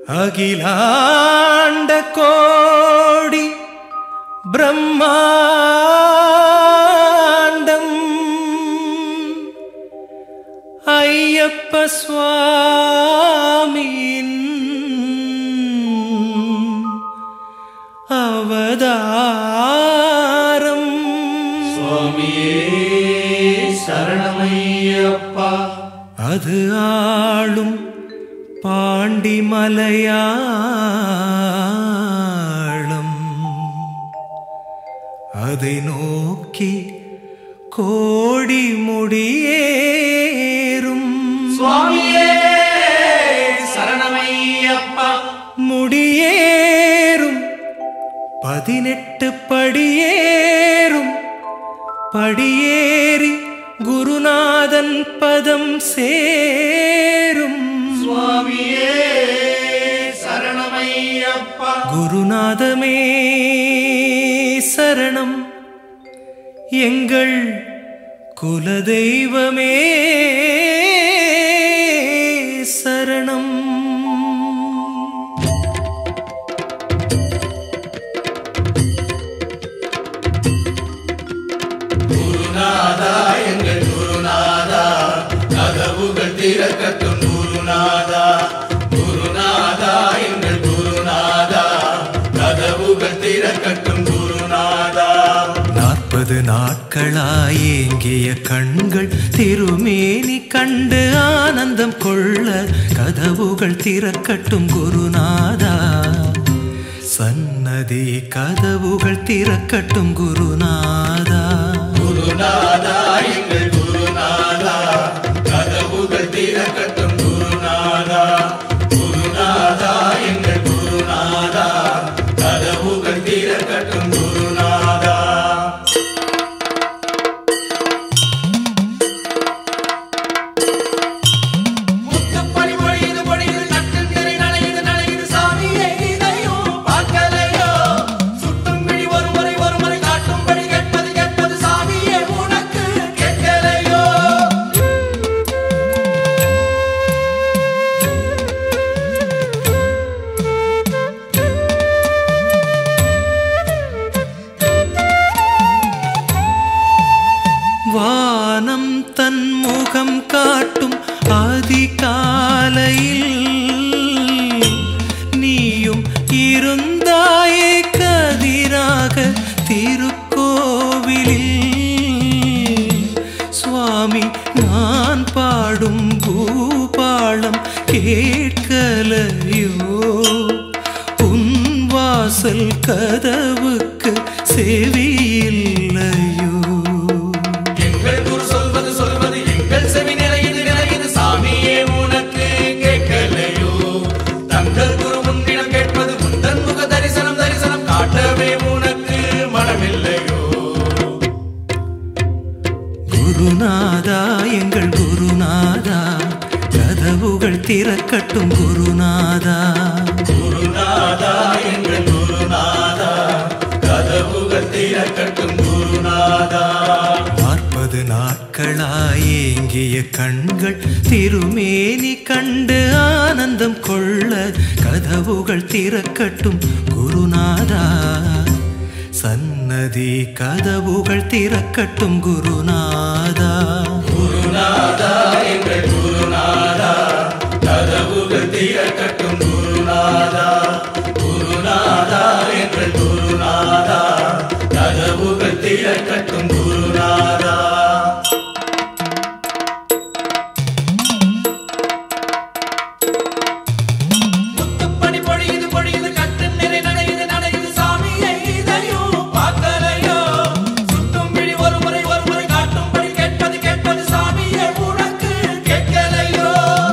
அகிலாண்ட கோடி பிரம்மாண்டம் ஐயப்ப சுவாமியின் அவதாரம் சுவாமியே சரணமையப்பா அது ஆளும் பாண்டி மலையாளம் அதை நோக்கி கோடி முடியேறும் சுவாமியே சரணமையப்பா முடியேறும் பதினெட்டு படியேறும் படியேறி குருநாதன் பதம் சேரும் சுவாமியே சரணமையப்பா குருநாதமே சரணம் எங்கள் குலதெய்வமே சரணம் குருநாதா எங்கள் குருநாதா கதவுகள் திறக்கட்டும் குருநாதா குருநாதா எங்கள் குருநாதா கதவுகள் திறக்கட்டும் குருநாதா நாற்பது நாட்களாயேங்கிய கண்கள் திருமேனி கண்டு ஆனந்தம் கொள்ள கதவுகள் திறக்கட்டும் குருநாதா சன்னதி கதவுகள் திறக்கட்டும் குருநாதா குருநாதா எங்கள் குருநாதா கதவுகள் திறக்கட்டும் குருநாதா குருநாதா எங்கள் குருநாதா கதவுகள் திறக்கட்டும் குருநாதா முத்துப்பணி பொழியுது பொழியுது கட்டில் திரை நனையுது நனையுது சாமியே இதையோ பார்க்கலையோ சுட்டும் விழி ஒரு முறை ஒரு முறை காட்டும்படி கேட்பது கேட்பது சாமியே உனக்கு கேட்கலையோ வானம் தன் முகம் காட்டும் அதிகாலையில் நீயும் இருந்தாயே கதிராக திருக்கோவிலில் சுவாமி நான் பாடும் பூபாளம் கேட்கலையோ உன் வாசல் கதவுக்கு செவியில்லையோ எங்கள் குரு சொல்வது சொல்வது எங்கள் செவி நிறையுது நிறையுது சாமியே உனக்கு கேட்கலையோ தங்கள் குரு முன்னிடம் கேட்பது முந்தன் முக தரிசனம் தரிசனம் காட்டவே உனக்கு மனமில்லையோ குருநாதா எங்கள் குருநாதா கதவுகள் திறக்கட்டும் குருநாதா குருநாதா எங்கள் குருநாதா கதவுகள் திறக்கட்டும் குருநாதா நாற்பது நாட்களாயேங்கிய கண்கள் திருமேனி கண்டு ஆனந்தம் கொள்ள கதவுகள் திறக்கட்டும் குருநாதா சன்னதி கதவுகள் திறக்கட்டும் குருநாதா குருநாதா எங்கள் குருநாதா கதவுகள் திறக்கட்டும் குருநாதா குருநாதா எங்கள் குருநாதா கதவுகள் திறக்கட்டும் குருநாதா முத்துப்பணி பொழியுது பொழியுது கட்டு நிறை நனையுது நனையுது சாமியை இதையோ பார்க்கலையோ சுட்டும் விழி ஒரு முறை ஒரு முறை காட்டும்படி கேட்பது கேட்பது சாமியை உனக்கு கேட்கலையோ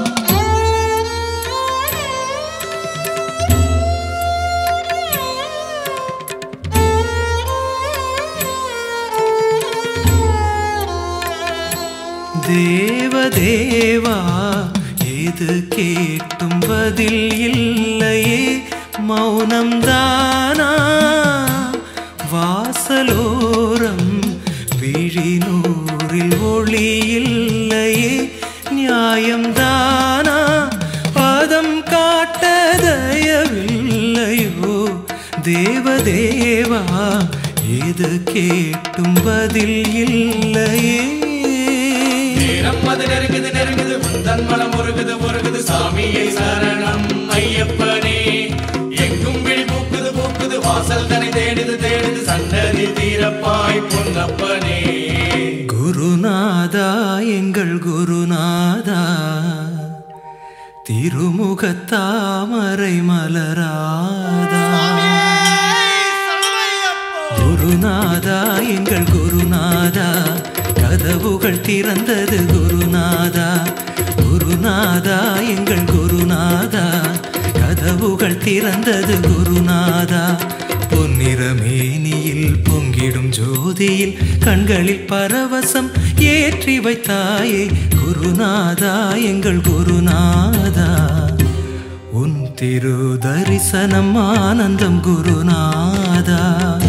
தேவதேவா ஏது கேட்டும் பதில் இல்லையே மௌனம்தானா வாசலோரம் விழிநூறில் ஒளி இல்லையே நியாயம்தானா பதம் காட்ட தேவதேவா ஏது கேட்டும் பதில் இல்லையே நேரம் அது நெருங்குது நெருங்குது உந்தன் மனம் உருகுது உருகுது சாமியை சரணம் ஐயப்பனே எங்கும் விழி பூக்குது பூக்குது வாசல் தனி தேடுது தேடுது சன்னதி தீரப்பாய் பொன்னப்பனே குருநாதா எங்கள் குருநாதா திருமுகத்தாமரை மலராதா குருநாதா எங்கள் குருநாதா கதவுகள் திறந்தது குருநாதா குருநாதா எங்கள் குருநாதா கதவுகள் திறந்தது குருநாதா பொன்னிறமேனியில் பொங்கிடும் ஜோதியில் கண்களில் பரவசம் ஏற்றி வைத்தாயே குருநாதா எங்கள் குருநாதா உன் திரு தரிசனம் ஆனந்தம் குருநாதா